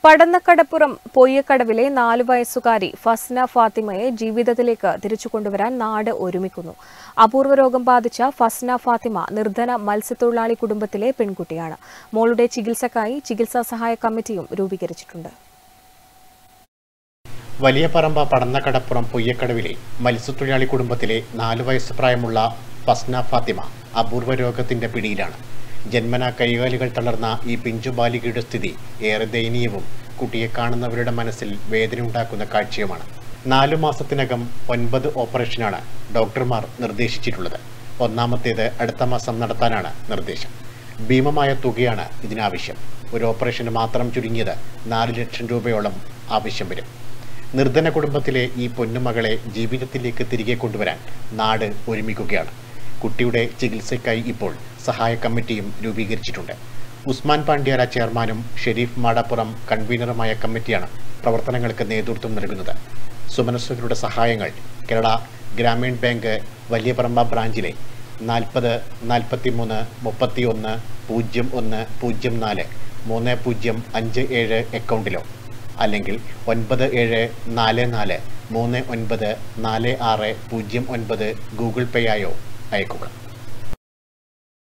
പടന്നക്കടപ്പുറം പൊയ്യക്കടവിലെ നാലു വയസ്സുകാരി ഫസ്ന ഫാത്തിമയെ ജീവിതത്തിലേക്ക് തിരിച്ചു കൊണ്ടുവരാൻ നാട് ഒരുമിക്കുന്നു അപൂർവ രോഗം ബാധിച്ച ഫസ്ന ഫാത്തിമ നിർധന മത്സ്യത്തൊഴിലാളി കുടുംബത്തിലെ പെൺകുട്ടിയാണ് മോളുടെ ചികിത്സക്കായി ചികിത്സാ സഹായ കമ്മിറ്റിയും രൂപീകരിച്ചിട്ടുണ്ട് വലിയ പറമ്പ പടന്നക്കടപ്പുറം പൊയ്യക്കടവിലെ മത്സ്യത്തൊഴിലാളി കുടുംബത്തിലെ നാലു വയസ്സ് പ്രായമുള്ള ഫസ്ന ഫാത്തിമ അപൂർവ രോഗത്തിന്റെ പിടിയിലാണ് ജന്മന കൈകാലുകൾ തളർന്ന ഈ പിഞ്ചു ബാലികയുടെ സ്ഥിതി ഏറെ ദയനീയവും കുട്ടിയെ കാണുന്നവരുടെ മനസ്സിൽ വേദനയുണ്ടാക്കുന്ന കാഴ്ചയുമാണ് നാലു മാസത്തിനകം ഒൻപത് ഓപ്പറേഷനാണ് ഡോക്ടർമാർ നിർദ്ദേശിച്ചിട്ടുള്ളത് ഒന്നാമത്തേത് അടുത്ത മാസം നടത്താനാണ് നിർദ്ദേശം ഭീമമായ തുകയാണ് ഇതിനാവശ്യം ഒരു ഓപ്പറേഷന് മാത്രം ചുരുങ്ങിയത് നാല് ലക്ഷം രൂപയോളം ആവശ്യം വരും നിർധന കുടുംബത്തിലെ ഈ പൊന്നുമകളെ ജീവിതത്തിലേക്ക് തിരികെ കൊണ്ടുവരാൻ നാട് ഒരുമിക്കുകയാണ് കുട്ടിയുടെ ചികിത്സയ്ക്കായി ഇപ്പോൾ സഹായ കമ്മിറ്റിയും രൂപീകരിച്ചിട്ടുണ്ട് ഉസ്മാൻ പാണ്ഡ്യാര ചെയർമാനും ഷെരീഫ് മാടാപ്പുറം കൺവീനറുമായ കമ്മിറ്റിയാണ് പ്രവർത്തനങ്ങൾക്ക് നേതൃത്വം നൽകുന്നത് സുമനസ്സുകളുടെ സഹായങ്ങൾ കേരള ഗ്രാമീൺ ബാങ്ക് വലിയ പറമ്പ ബ്രാഞ്ചിലെ നാൽപ്പത് നാൽപ്പത്തി മൂന്ന് മുപ്പത്തി ഒന്ന് പൂജ്യം ഒന്ന് പൂജ്യം നാല് മൂന്ന് പൂജ്യം അഞ്ച് ഏഴ് അക്കൗണ്ടിലോ അല്ലെങ്കിൽ ഒൻപത് ഏഴ് നാല് നാല് മൂന്ന് ഒൻപത് നാല് ആറ് പൂജ്യം ഒൻപത് ഗൂഗിൾ പേ ആയോ അയക്കുക